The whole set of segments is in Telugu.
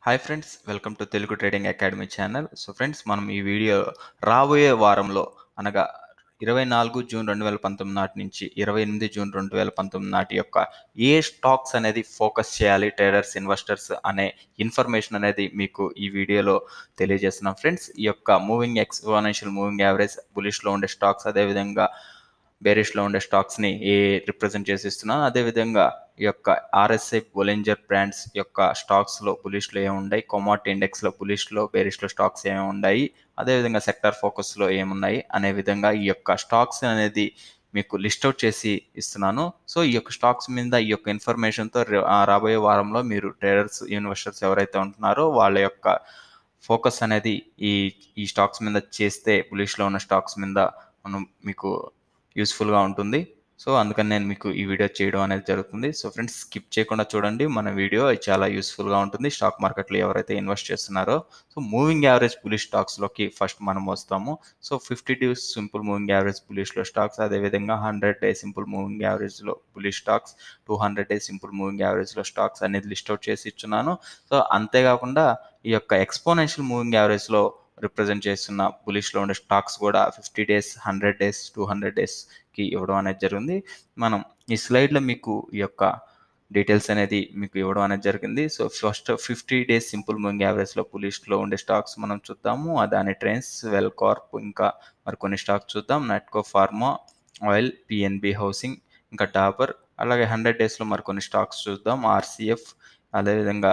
hi friends welcome to Telugu trading academy channel so friends మనం ఈ వీడియో రాబోయే వారంలో అనగా ఇరవై నాలుగు జూన్ రెండు వేల పంతొమ్మిది నాటి నుంచి ఇరవై ఎనిమిది జూన్ రెండు వేల పంతొమ్మిది నాటి యొక్క ఏ స్టాక్స్ అనేది ఫోకస్ చేయాలి ట్రేడర్స్ ఇన్వెస్టర్స్ అనే ఇన్ఫర్మేషన్ అనేది మీకు ఈ వీడియోలో తెలియజేస్తున్నాం ఫ్రెండ్స్ ఈ యొక్క మూవింగ్ ఎక్స్పోనెన్షియల్ మూవింగ్ యావరేజ్ బులిష్లో ఉండే స్టాక్స్ అదేవిధంగా బేరిష్లో ఉండే స్టాక్స్ని ఏ రిప్రజెంట్ చేసి ఇస్తున్నాను అదేవిధంగా ఈ యొక్క ఆర్ఎస్ఐ బొలెంజర్ బ్రాండ్స్ యొక్క స్టాక్స్లో బులిష్లో ఏమి ఉన్నాయి కొమాట్ ఇండెక్స్లో బులిష్లో బేరిష్లో స్టాక్స్ ఏమి ఉన్నాయి అదేవిధంగా సెక్టర్ ఫోకస్లో ఏమున్నాయి అనే విధంగా ఈ యొక్క స్టాక్స్ అనేది మీకు లిస్ట్ అవుట్ చేసి ఇస్తున్నాను సో ఈ యొక్క స్టాక్స్ మీద ఈ యొక్క ఇన్ఫర్మేషన్తో రాబోయే వారంలో మీరు ట్రేడర్స్ ఇన్వెస్టర్స్ ఎవరైతే ఉంటున్నారో వాళ్ళ యొక్క ఫోకస్ అనేది ఈ ఈ స్టాక్స్ మీద చేస్తే బులిష్లో ఉన్న స్టాక్స్ మీద మనం మీకు యూస్ఫుల్గా ఉంటుంది సో అందుకని నేను మీకు ఈ వీడియో చేయడం అనేది జరుగుతుంది సో ఫ్రెండ్స్ స్కిప్ చేయకుండా చూడండి మన వీడియో చాలా యూస్ఫుల్గా ఉంటుంది స్టాక్ మార్కెట్లో ఎవరైతే ఇన్వెస్ట్ చేస్తున్నారో సో మూవింగ్ యావరేజ్ పులిష్ స్టాక్స్లోకి ఫస్ట్ మనం వస్తాము so fifty days simple moving average పులిష్లో స్టాక్స్ అదేవిధంగా హండ్రెడ్ డే సింపుల్ మూవింగ్ యావరేజ్లో bullish stocks two hundred day simple moving యావరేజ్లో స్టాక్స్ అనేది లిస్ట్ అవుట్ చేసి ఇచ్చున్నాను సో అంతేకాకుండా ఈ యొక్క ఎక్స్పోనెన్షియల్ మూవింగ్ యావరేజ్లో రిప్రజెంట్ చేస్తున్న బులిష్లో ఉండే స్టాక్స్ కూడా fifty days hundred days two hundred డేస్కి ఇవ్వడం అనేది జరిగింది మనం ఈ స్లైడ్లో మీకు ఈ యొక్క డీటెయిల్స్ అనేది మీకు ఇవ్వడం అనేది జరిగింది so first fifty days simple moving యావరేజ్లో పులిష్లో ఉండే స్టాక్స్ మనం చూద్దాము అదాని ట్రైన్స్ వెల్ కార్ప్ ఇంకా మరికొన్ని స్టాక్స్ చూద్దాం Natco pharma oil PNB housing ఇంకా డాబర్ అలాగే హండ్రెడ్ డేస్లో మరికొన్ని స్టాక్స్ చూద్దాం ఆర్సిఎఫ్ అదేవిధంగా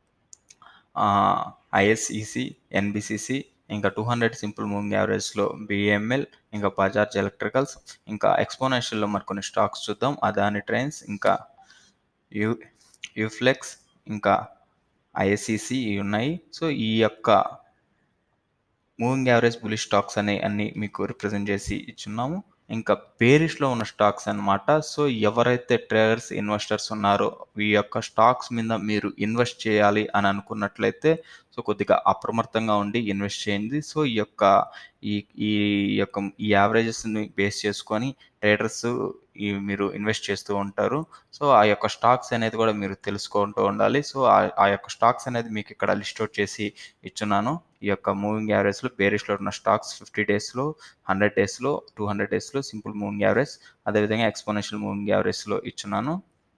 ఐఎస్ఈసి ఎన్బిసిసి ఇంకా టూ హండ్రెడ్ సింపుల్ మూవింగ్ యావరేజ్లో బిఎంఎల్ ఇంకా బజాజ్ ఎలక్ట్రికల్స్ ఇంకా ఎక్స్పోనెన్షియల్లో మరికొన్ని స్టాక్స్ చూద్దాం అదాని ట్రైన్స్ ఇంకా యూ యూఫ్లెక్స్ ఇంకా ఐఎస్సిసి ఉన్నాయి సో ఈ యొక్క మూవింగ్ యావరేజ్ బులిష్ స్టాక్స్ అనే అన్ని మీకు రిప్రజెంట్ చేసి ఇచ్చున్నాము ఇంకా బేరిష్లో ఉన్న స్టాక్స్ అనమాట సో ఎవరైతే ట్రేడర్స్ ఇన్వెస్టర్స్ ఉన్నారో ఈ యొక్క స్టాక్స్ మీద మీరు ఇన్వెస్ట్ చేయాలి అని అనుకున్నట్లయితే సో కొద్దిగా అప్రమత్తంగా ఉండి ఇన్వెస్ట్ చేయండి సో ఈ యొక్క ఈ ఈ యొక్క ఈ యావరేజెస్ని బేస్ చేసుకొని ట్రేడర్స్ ఈ మీరు ఇన్వెస్ట్ చేస్తూ ఉంటారు సో ఆ యొక్క స్టాక్స్ అనేది కూడా మీరు తెలుసుకుంటూ ఉండాలి సో ఆ యొక్క స్టాక్స్ అనేది మీకు ఇక్కడ లిస్ట్ అవుట్ చేసి ఇచ్చున్నాను ఈ యొక్క మూవింగ్ యావరేజ్లో బేరిష్లో ఉన్న స్టాక్స్ ఫిఫ్టీ డేస్లో హండ్రెడ్ డేస్లో టూ హండ్రెడ్ డేస్లో సింపుల్ మూవింగ్ యావరేజ్ అదేవిధంగా ఎక్స్పోనెన్షియల్ మూవింగ్ యావరేజ్లో ఇచ్చున్నాను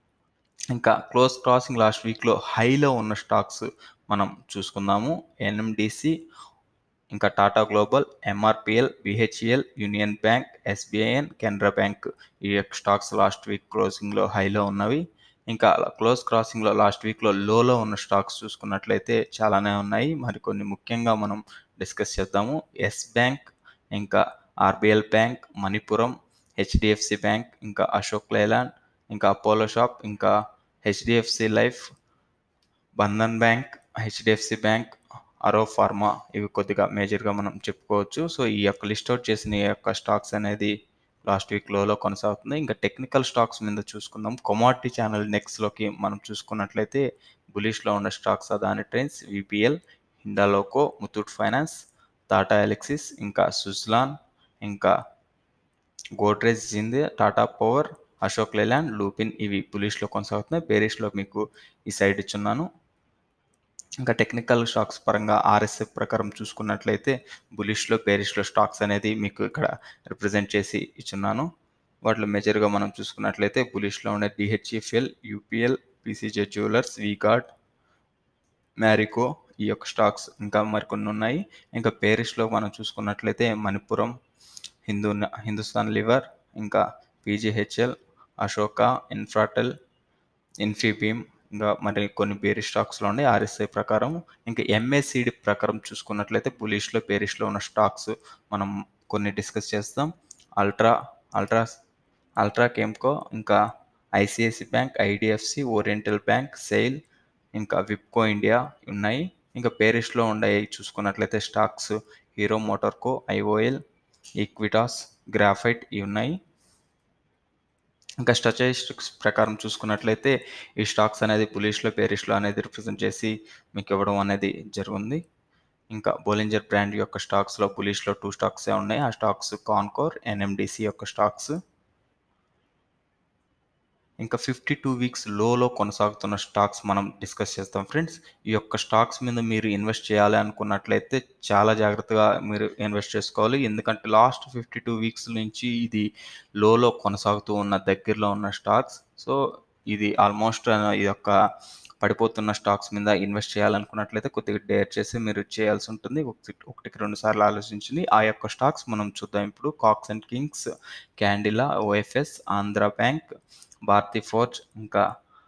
ఇంకా క్లోజ్ క్రాసింగ్ లాస్ట్ వీక్లో హైలో ఉన్న స్టాక్స్ మనం చూసుకుందాము ఎన్ఎండిసి ఇంకా Tata global MRPL BHEL union bank SBIN Canara bank ఈ యొక్క స్టాక్స్ లాస్ట్ వీక్ క్లోజింగ్లో హైలో ఉన్నవి ఇంకా క్లోజ్ క్రాసింగ్లో లాస్ట్ వీక్లో లోలో ఉన్న స్టాక్స్ చూసుకున్నట్లయితే చాలానే ఉన్నాయి మరికొన్ని ముఖ్యంగా మనం డిస్కస్ చేద్దాము ఎస్ బ్యాంక్ ఇంకా RBL bank Manappuram HDFC bank ఇంకా అశోక్ లేలాండ్ ఇంకా అపోలో షాప్ ఇంకా HDFC life Bandhan bank HDFC bank Auro pharma ఇవి కొద్దిగా మేజర్గా మనం చెప్పుకోవచ్చు సో ఈ యొక్క లిస్ట్ అవుట్ చేసిన ఈ యొక్క స్టాక్స్ అనేది లాస్ట్ వీక్ లోలో కొనసాగుతుంది ఇంకా టెక్నికల్ స్టాక్స్ మీద చూసుకుందాం కొమాడిటీ ఛానల్ నెక్స్ట్లోకి మనం చూసుకున్నట్లయితే బులిష్లో ఉన్న stocks Adani trains VPL Hindalco Muthoot finance Tata Elxsi ఇంకా సుజ్లాన్ ఇంకా గోడ్రేజ్ జిందే టాటా పవర్ అశోక్ లేలాండ్ లూపిన్ ఇవి బులిష్లో కొనసాగుతున్నాయి బేరిష్లో మీకు ఈ సైడ్ ఇచ్చున్నాను ఇంకా టెక్నికల్ స్టాక్స్ పరంగా ఆర్ఎస్ఎఫ్ ప్రకారం చూసుకున్నట్లయితే బులిష్లో బేరిష్లో స్టాక్స్ అనేది మీకు ఇక్కడ రిప్రజెంట్ చేసి ఇచ్చున్నాను వాటిలో మేజర్గా మనం చూసుకున్నట్లయితే బులిష్లో ఉండే DHFL UPL PCJ jewellers V guard Marico ఈ యొక్క స్టాక్స్ ఇంకా మరికొన్ని ఉన్నాయి ఇంకా పేరిష్లో మనం చూసుకున్నట్లయితే మణిపురం హిందూ హిందుస్థాన్ లివర్ ఇంకా పీజీహెచ్ఎల్ అశోక ఇన్ఫ్రాటెల్ ఇన్ఫీబీమ్ ఇంకా మరి కొన్ని బేరీ స్టాక్స్లో ఉన్నాయి ఆర్ఎస్ఐ ప్రకారం ఇంకా ఎంఏసిడి ప్రకారం చూసుకున్నట్లయితే బులిష్లో బేరిష్లో ఉన్న స్టాక్స్ మనం కొన్ని డిస్కస్ చేస్తాం అల్ట్రా అల్ట్రా అల్ట్రా కెమ్కో ఇంకా ICIC bank IDFC oriental bank SAIL ఇంకా విప్కో ఇండియా ఉన్నాయి ఇంకా పేరిష్లో ఉండే చూసుకున్నట్లయితే stocks Hero MotoCorp IOL Equitas graphite ఇవి ఉన్నాయి ఇంకా స్టాటిస్టిక్స్ ప్రకారం చూసుకున్నట్లయితే ఈ స్టాక్స్ అనేది పులిష్లో పేరిష్లో అనేది రిప్రజెంట్ చేసి మీకు ఇవ్వడం అనేది జరిగింది ఇంకా బోలింజర్ బ్రాండ్ యొక్క స్టాక్స్లో పులిష్లో టూ స్టాక్సే ఉన్నాయి ఆ స్టాక్స్ కాన్కోర్ ఎన్ఎండిసి యొక్క స్టాక్స్ ఇంకా ఫిఫ్టీ టూ వీక్స్ లోలో కొనసాగుతున్న స్టాక్స్ మనం డిస్కస్ చేస్తాం ఫ్రెండ్స్ ఈ యొక్క స్టాక్స్ మీద మీరు ఇన్వెస్ట్ చేయాలి అనుకున్నట్లయితే చాలా జాగ్రత్తగా మీరు ఇన్వెస్ట్ చేసుకోవాలి ఎందుకంటే లాస్ట్ ఫిఫ్టీ టూ వీక్స్ నుంచి ఇది లోలో కొనసాగుతూ ఉన్న దగ్గరలో ఉన్న స్టాక్స్ సో ఇది ఆల్మోస్ట్ ఈ యొక్క పడిపోతున్న స్టాక్స్ మీద ఇన్వెస్ట్ చేయాలనుకున్నట్లయితే కొద్దిగా డేర్ చేసి మీరు చేయాల్సి ఉంటుంది ఒకటి ఒకటికి రెండు సార్లు ఆలోచించింది ఆ యొక్క స్టాక్స్ మనం చూద్దాం ఇప్పుడు Cox and Kings Cadila OFS Andhra bank Bharat forge ఇంకా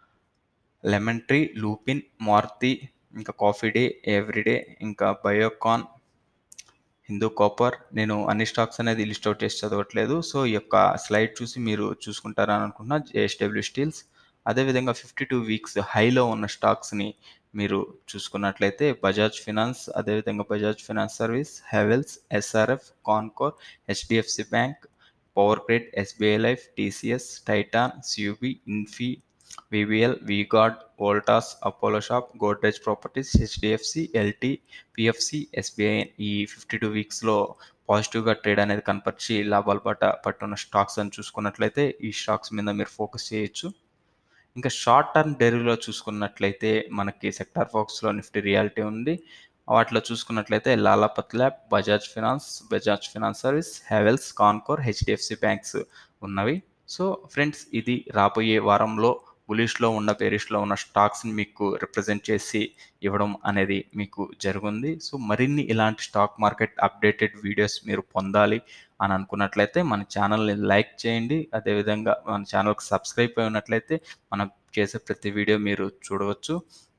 లెమన్ ట్రీ లూపిన్ మారుతి ఇంకా కాఫీ డే ఎవ్రీడే ఇంకా బయోకాన్ హిందూ కాపర్ నేను అన్ని స్టాక్స్ అనేది లిస్ట్ అవుట్ చేసి చదవట్లేదు సో ఈ యొక్క స్లైడ్ చూసి మీరు చూసుకుంటారని అనుకుంటున్నా జేఎస్డబ్ల్యూ స్టీల్స్ అదేవిధంగా ఫిఫ్టీ టూ వీక్స్ హైలో ఉన్న స్టాక్స్ని మీరు చూసుకున్నట్లయితే బజాజ్ ఫినాన్స్ అదేవిధంగా Bajaj finance service Havells SRF Concor HDFC bank power grid SBI life TCS Titan CUB Infy VVL V guard Voltas Apollo shop Godrej properties HDFC LT PFC SBI ఈ ఫిఫ్టీ టూ వీక్స్లో పాజిటివ్గా ట్రేడ్ అనేది కనపరిచి లాభాల పట్ట పట్టున్న స్టాక్స్ అని చూసుకున్నట్లయితే ఈ స్టాక్స్ మీద మీరు ఫోకస్ చేయొచ్చు ఇంకా షార్ట్ టర్మ్ డెరివ్లో చూసుకున్నట్లయితే మనకి సెక్టార్ ఫోక్స్లో నిఫ్టీ రియాలిటీ ఉంది వాటిలో చూసుకున్నట్లయితే Lalpath lab Bajaj finance Bajaj finance service Havells Concor HDFC banks ఉన్నవి సో ఫ్రెండ్స్ ఇది రాబోయే వారంలో బులిష్లో ఉన్న బేరిష్లో ఉన్న స్టాక్స్ని మీకు రిప్రజెంట్ చేసి ఇవ్వడం అనేది మీకు జరుగుంది సో మరిన్ని ఇలాంటి స్టాక్ మార్కెట్ అప్డేటెడ్ వీడియోస్ మీరు పొందాలి అని అనుకున్నట్లయితే మన ఛానల్ని లైక్ చేయండి అదేవిధంగా మన ఛానల్కి సబ్స్క్రైబ్ అయి ఉన్నట్లయితే మనం చేసే ప్రతి వీడియో మీరు చూడవచ్చు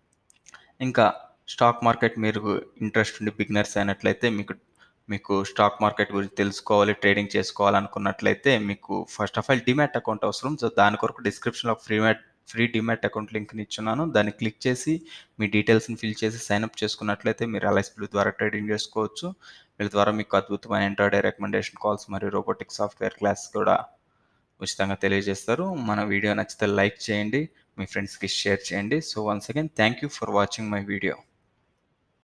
ఇంకా స్టాక్ మార్కెట్ మీరు ఇంట్రెస్ట్ ఉండి బిగినర్స్ అయినట్లయితే మీకు మీకు స్టాక్ మార్కెట్ గురించి తెలుసుకోవాలి ట్రేడింగ్ చేసుకోవాలనుకున్నట్లయితే మీకు first of all demat account అవసరం సో దాని కొరకు డిస్క్రిప్షన్లో free mat free demat account లింక్ని ఇచ్చున్నాను దాన్ని క్లిక్ చేసి మీ డీటెయిల్స్ని ఫిల్ చేసి సైన్అప్ చేసుకున్నట్లయితే మీరు ఎల్ఐసి బ్లూ ద్వారా ట్రేడింగ్ చేసుకోవచ్చు వీళ్ళ ద్వారా మీకు అద్భుతమైన ఇంటర్డే రికమెండేషన్ కాల్స్ మరియు రోబోటిక్ సాఫ్ట్వేర్ క్లాస్ కూడా ఉచితంగా తెలియజేస్తారు మన వీడియో నచ్చితే లైక్ చేయండి మీ ఫ్రెండ్స్కి షేర్ చేయండి so once again thank you for watching my video